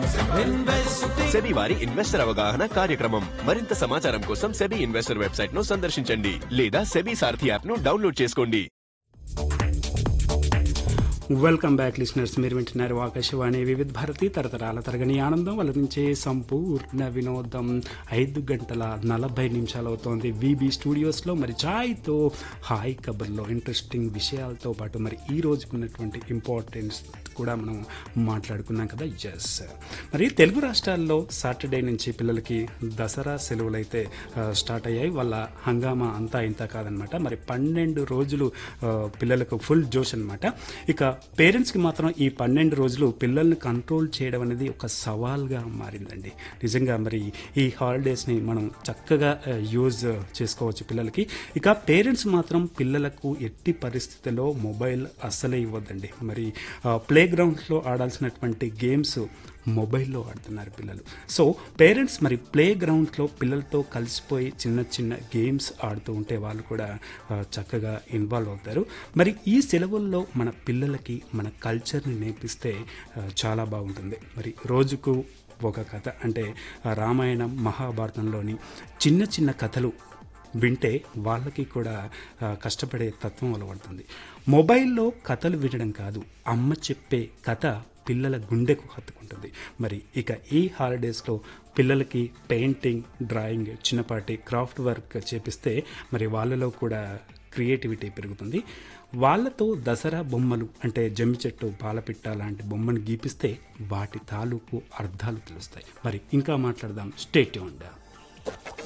SEBI వారి investor అవగాహన కార్యక్రమం మరింత సమాచారం కోసం సెబీ ఇన్వెస్టర్ వెబ్సైట్ ను సందర్శించండి లేదా సెబీ సారథి యాప్ ను డౌన్లోడ్ చేసుకోండి వెల్కమ్ బ్యాక్ లిసినర్స్ మీరు వింటున్నారు ఆకాశవాణి వివిధ భారతి తరతరాల తరగని ఆనందం వలరించే సంపూర్ణ వినోదం ఐదు గంటల నలభై నిమిషాలు అవుతోంది విబి స్టూడియోస్లో మరి ఛాయ్తో హాయ్ కబర్లో ఇంట్రెస్టింగ్ విషయాలతో పాటు మరి ఈ రోజుకున్నటువంటి ఇంపార్టెన్స్ కూడా మనం మాట్లాడుకున్నాం కదా ఎస్ మరి తెలుగు రాష్ట్రాల్లో సాటర్డే నుంచి పిల్లలకి దసరా సెలవులు అయితే ఆ, స్టార్ట్ అయ్యాయి వాళ్ళ హంగామా అంతా ఇంత కాదనమాట మరి పన్నెండు రోజులు ఆ, పిల్లలకు ఫుల్ జోష్ అనమాట ఇక పేరెంట్స్కి మాత్రం ఈ పన్నెండు రోజులు పిల్లల్ని కంట్రోల్ చేయడం అనేది ఒక సవాల్గా మారిందండి నిజంగా మరి ఈ హాలిడేస్ని మనం చక్కగా ఆ, యూజ్ చేసుకోవచ్చు పిల్లలకి ఇక పేరెంట్స్ మాత్రం పిల్లలకు ఎట్టి పరిస్థితుల్లో మొబైల్ అస్సలే ఇవ్వద్దండి మరి ప్లే గ్రౌండ్స్లో ఆడాల్సినటువంటి గేమ్స్ మొబైల్లో ఆడుతున్నారు పిల్లలు సో పేరెంట్స్ మరి ప్లే గ్రౌండ్స్లో పిల్లలతో కలిసిపోయి చిన్న చిన్న గేమ్స్ ఆడుతూ ఉంటే వాళ్ళు కూడా ఆ, చక్కగా ఇన్వాల్వ్ అవుతారు మరి ఈ సెలవుల్లో మన పిల్లలకి మన కల్చర్ని నేర్పిస్తే ఆ, చాలా బాగుంటుంది మరి రోజుకు ఒక కథ అంటే ఆ, రామాయణం మహాభారతంలోని చిన్న చిన్న కథలు వింటే వాళ్ళకి కూడా ఆ, కష్టపడే తత్వం అలవడుతుంది మొబైల్లో కథలు వినడం కాదు అమ్మ చెప్పే కథ పిల్లల గుండెకు హత్తుకుంటుంది మరి ఇక ఈ హాలిడేస్లో పిల్లలకి పెయింటింగ్ డ్రాయింగ్ చిన్నపాటి క్రాఫ్ట్ వర్క్ చేపిస్తే మరి వాళ్ళలో కూడా క్రియేటివిటీ పెరుగుతుంది వాళ్ళతో దసరా బొమ్మలు అంటే జమ్మి చెట్టు పాలపిట్ట లాంటి బొమ్మను గీపిస్తే వాటి తాలూకు అర్థాలు తెలుస్తాయి మరి ఇంకా మాట్లాడదాం స్టేట్ ఉండా